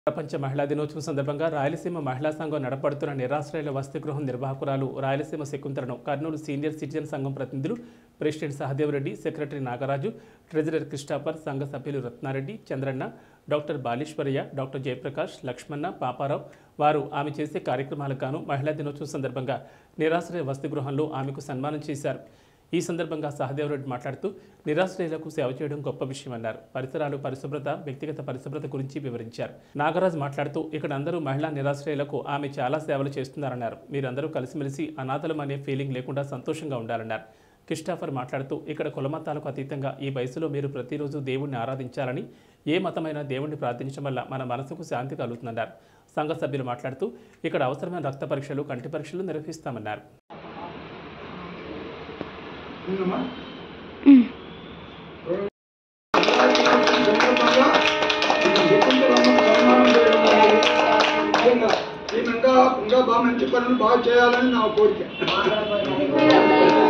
ప్రపంచ మహిళా దినోత్సవం సందర్భంగా రాయలసీమ మహిళా సంఘం నడపడుతున్న నిరాశ్రయుల వసతి గృహం నిర్వాహకురాలు రాయలసీమ శకుంతలను కర్నూలు సీనియర్ సిటిజన్ సంఘం ప్రతినిధులు president Sahadevareddy secretary Nagaraju treasurer Christopher సంఘ సభ్యులు రత్నారెడ్డి చంద్రన్న డాక్టర్ బాలీశ్వరయ్య డాక్టర్ జయప్రకాష్ లక్ష్మణ పాపారావు వారు ఆమె చేసే కార్యక్రమాలకు గాను మహిళా దినోత్సవం సందర్భంగా నిరాశ్రయ వసతి గృహంలో ఆమెకు సన్మానం చేశారు ఈ సందర్భంగా సహదేవరెడ్డి మాట్లాడుతూ నిరాశ్రయులకు సేవ చేయడం గొప్ప విషయమన్నారు పరిసరాలు పరిశుభ్రత వ్యక్తిగత పరిశుభ్రత గురించి వివరించారు నాగరాజ్ మాట్లాడుతూ ఇక్కడ అందరూ మహిళా నిరాశ్రయులకు ఆమె చాలా సేవలు చేస్తున్నారన్నారు మీరందరూ కలిసిమెలిసి అనాథలం అనే ఫీలింగ్ లేకుండా సంతోషంగా ఉండాలన్నారు క్రిస్టాఫర్ మాట్లాడుతూ ఇక్కడ కులమతాలకు అతీతంగా ఈ వయసులో మీరు ప్రతిరోజు దేవుణ్ణి ఆరాధించాలని ఏ మతమైన దేవుణ్ణి ప్రార్థించడం వల్ల మన మనసుకు శాంతి కలుగుతుందన్నారు సంఘ సభ్యులు మాట్లాడుతూ ఇక్కడ అవసరమైన రక్త పరీక్షలు కంటి పరీక్షలు నిర్వహిస్తామన్నారు ఉందమ్మా ఇంకా ఇంకా బాగా మంచి పనులు బాగా చేయాలని నా కోరిక